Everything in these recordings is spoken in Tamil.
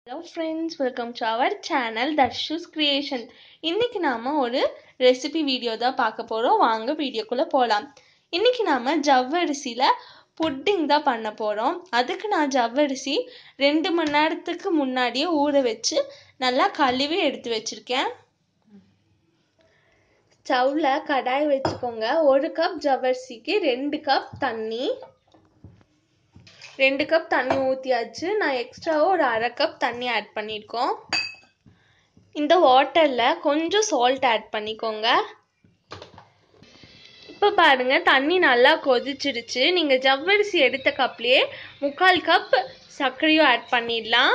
hello friends welcome to our channel Darshus creation இன்னைக்கு நாம ஒரு ரெசிபி வீடியோ தான் பார்க்க போகிறோம் வாங்க வீடியோக்குள்ளே போகலாம் இன்னைக்கு நாம ஜவ்வரிசியில் புட்டிங் தான் பண்ண போகிறோம் அதுக்கு நான் ஜவ்வரிசி ரெண்டு மணி நேரத்துக்கு முன்னாடியே ஊற வச்சு நல்லா கழுவி எடுத்து வச்சிருக்கேன் ஸ்டவ்வில் கடாய் வச்சுக்கோங்க ஒரு கப் ஜவ்வரிசிக்கு ரெண்டு கப் தண்ணி ரெண்டு கப் தண்ணி ஊற்றியாச்சு நான் எக்ஸ்ட்ராவாக ஒரு அரை கப் தண்ணி ஆட் பண்ணியிருக்கோம் இந்த வாட்டரில் கொஞ்சம் சால்ட் ஆட் பண்ணிக்கோங்க இப்போ பாருங்க தண்ணி நல்லா கொதிச்சிடுச்சு நீங்கள் ஜவ்வரிசி எடுத்த கப்லேயே முக்கால் கப் சர்க்கரையும் ஆட் பண்ணிடலாம்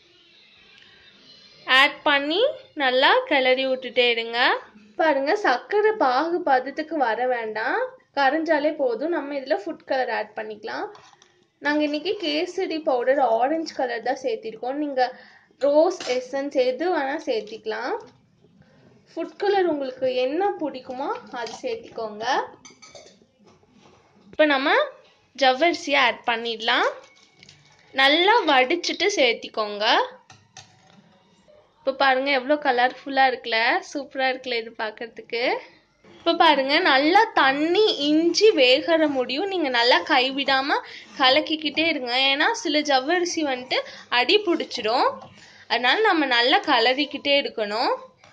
ஆட் பண்ணி நல்லா கிளறி விட்டுட்டே இருங்க பாருங்க சர்க்கரை பாகு பதத்துக்கு வர வேண்டாம் கரைஞ்சாலே போதும் நம்ம இதில் ஃபுட் கலர் ஆட் பண்ணிக்கலாம் நாங்கள் இன்றைக்கி கேசரி பவுடர் ஆரஞ்சு கலர் தான் சேர்த்திருக்கோம் நீங்கள் ரோஸ் எசன்ஸ் எது வேணால் சேர்த்திக்கலாம் ஃபுட் கலர் உங்களுக்கு என்ன பிடிக்குமோ அது சேர்த்திக்கோங்க இப்போ நம்ம ஜவ்வரிசியை ஆட் பண்ணிடலாம் நல்லா வடிச்சிட்டு சேர்த்திக்கோங்க இப்போ பாருங்கள் எவ்வளோ கலர்ஃபுல்லாக இருக்குல்ல சூப்பராக இருக்குல்ல இது பார்க்குறதுக்கு இப்போ பாருங்க நல்லா தண்ணி இஞ்சி வேகிற முடியும் நீங்கள் நல்லா கைவிடாமல் கலக்கிக்கிட்டே இருங்க ஏன்னா சில ஜவ்வரிசி வந்துட்டு அடி பிடிச்சிடும் அதனால நம்ம நல்லா கலரிக்கிட்டே இருக்கணும்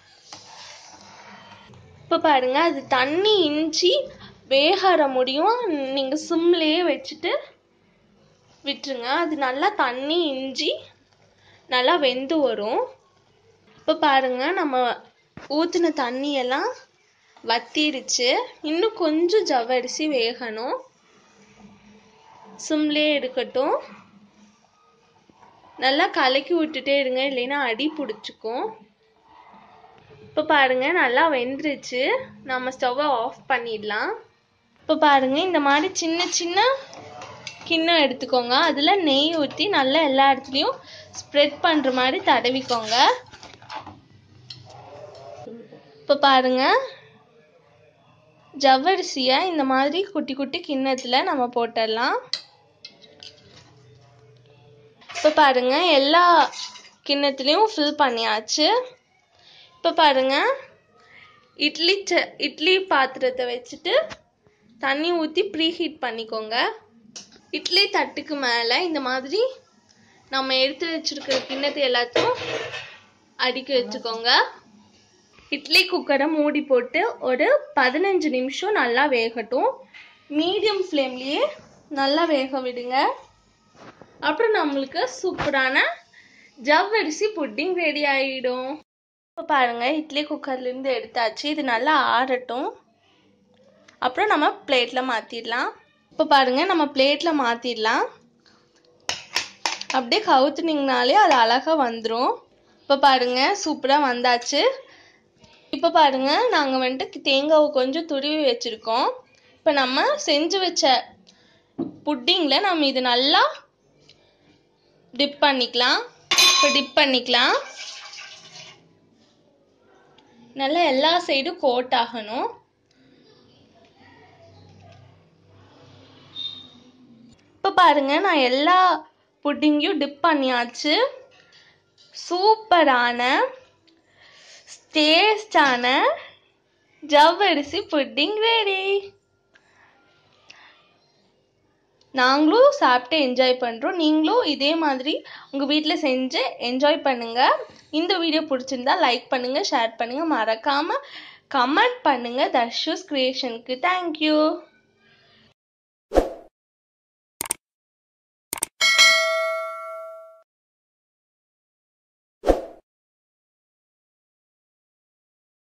இப்போ பாருங்க அது தண்ணி இஞ்சி வேகிற முடியும் நீங்கள் சிம்லேயே வச்சுட்டு விட்டுருங்க அது நல்லா தண்ணி இஞ்சி நல்லா வெந்து வரும் இப்போ பாருங்க நம்ம ஊற்றின தண்ணியெல்லாம் வத்திருச்சு இன்னும் கொஞ்சம் ஜவ்வரிசி வேகணும் சிம்லே இருக்கட்டும் நல்லா கலக்கி விட்டுட்டே இருங்க இல்லைன்னா அடி பிடிச்சிக்கும் இப்போ பாருங்க நல்லா வெந்துருச்சு நம்ம ஸ்டவ்வை ஆஃப் பண்ணிடலாம் இப்போ பாருங்க இந்த மாதிரி சின்ன சின்ன கிண்ணம் எடுத்துக்கோங்க அதில் நெய் ஊற்றி நல்லா எல்லா இடத்துலையும் ஸ்ப்ரெட் பண்ணுற மாதிரி தடவிக்கோங்க இப்போ பாருங்க ஜவ்வரிசியை இந்த மாதிரி குட்டி குட்டி கிண்ணத்தில் நம்ம போட்டுடலாம் இப்போ பாருங்க எல்லா கிண்ணத்துலேயும் ஃபில் பண்ணியாச்சு இப்போ பாருங்க இட்லி ச இட்லி பாத்திரத்தை வச்சுட்டு தண்ணி ஊற்றி ப்ரீ ஹீட் பண்ணிக்கோங்க இட்லி தட்டுக்கு மேலே இந்த மாதிரி நம்ம எடுத்து வச்சிருக்கிற கிண்ணத்தை எல்லாத்தையும் அடுக்கி வச்சுக்கோங்க இட்லி குக்கரை மூடி போட்டு ஒரு பதினஞ்சு நிமிஷம் நல்லா வேகட்டும் மீடியம் ஃப்ளேம்லேயே நல்லா வேக விடுங்க அப்புறம் நம்மளுக்கு சூப்பரான ஜவ்வரிசி புட்டிங் ரெடி ஆகிடும் இப்போ பாருங்கள் இட்லி குக்கர்லேருந்து எடுத்தாச்சு இது நல்லா ஆறட்டும் அப்புறம் நம்ம பிளேட்டில் மாற்றிடலாம் இப்போ பாருங்கள் நம்ம பிளேட்டில் மாற்றிடலாம் அப்படியே கவுத்துனீங்கனாலே அது அழகாக வந்துடும் இப்போ பாருங்கள் சூப்பராக வந்தாச்சு இப்போ பாருங்க நாங்கள் வந்துட்டு தேங்காவை கொஞ்சம் துருவி வச்சுருக்கோம் இப்போ நம்ம செஞ்சு வச்ச புட்டிங்கில் நம்ம இது நல்லா டிப் பண்ணிக்கலாம் இப்போ டிப் பண்ணிக்கலாம் நல்லா எல்லா சைடும் கோட் ஆகணும் இப்போ பாருங்க நான் எல்லா புட்டிங்கையும் டிப் பண்ணியாச்சு சூப்பரான டேஸ்டான ஜவ்வரிசி புட்டிங் ரெடி நாங்களும் சாப்பிட்டு என்ஜாய் பண்ணுறோம் நீங்களும் இதே மாதிரி உங்கள் வீட்டில் செஞ்சு என்ஜாய் பண்ணுங்கள் இந்த வீடியோ பிடிச்சிருந்தா லைக் பண்ணுங்கள் ஷேர் பண்ணுங்கள் மறக்காமல் கமெண்ட் பண்ணுங்கள் தர்ஷூஸ் கிரியேஷனுக்கு தேங்க்யூ